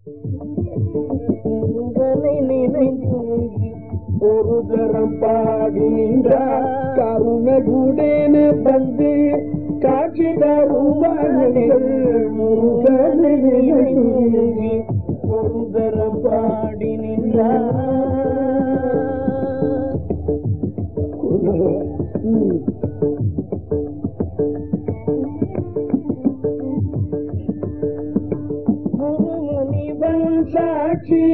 உங்களை நினைந்து ஒரு தரம் பாடி நின்றார் கருணகுடேன வந்து காட்சி தருவார்கள் முருகனை நினைந்து ஒரு தரம் பாடி நின்றார் ம். குருமுனிவன் சாட்சி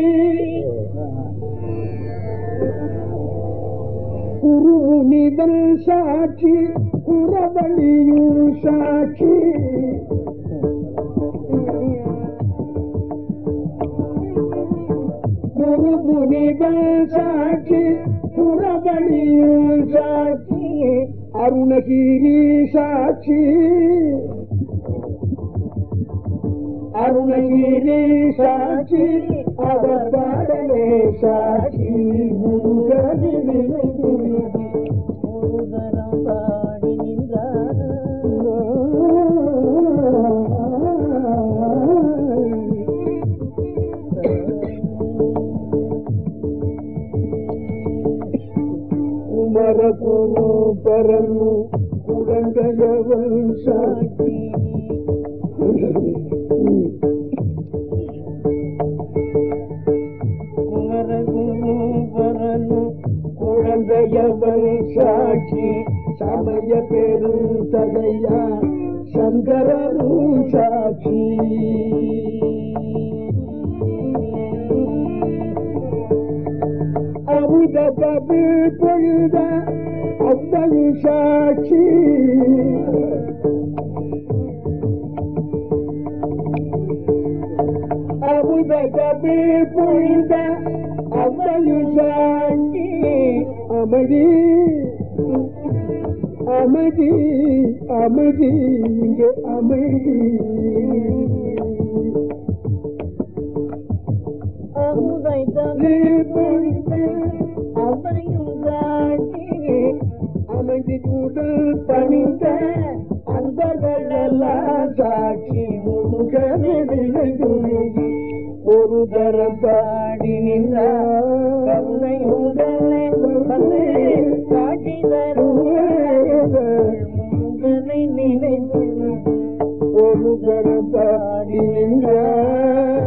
குருமுனிவன் சாட்சி குரவழியும் சாட்சி குருமுனிவன் சாட்சி குரவழியும் சாட்சி அருணகிரி சாட்சி அருணகிரி சாட்சி அவர் பாடலே சாட்சி முருகனை நினைந்து ஒரு தரம் பாடி நின்றார் ಕುಮರ ಗುರು ಪರನು ಕುಡಂಗಯವನ್ ಸಾಕ್ಷಿ குமரகுரு வரனு குழந்தையவன் சாட்சி சமய பெரும் தகையா சங்கரரும் சாட்சி அமுத பபு பொழுத அவ்வளவு சாட்சி அமுத பபு பொழுத அவ்வளவு சாட்சி அமைதி அமைதி அமைதி இங்கே அமைதி அமுதை தமிழ் பொழித்த அவையும் காட்டி அமைதி கூடல் பணிந்த அன்பர்களெல்லாம் சாட்சி முருகனிடை துணங்கி ஒரு தரம் பாடி நின்றார் கருணை உடனே வந்து காட்சி தருவார்கள் முருகனை நினைத்து ஒரு தரம் பாடி நின்றார்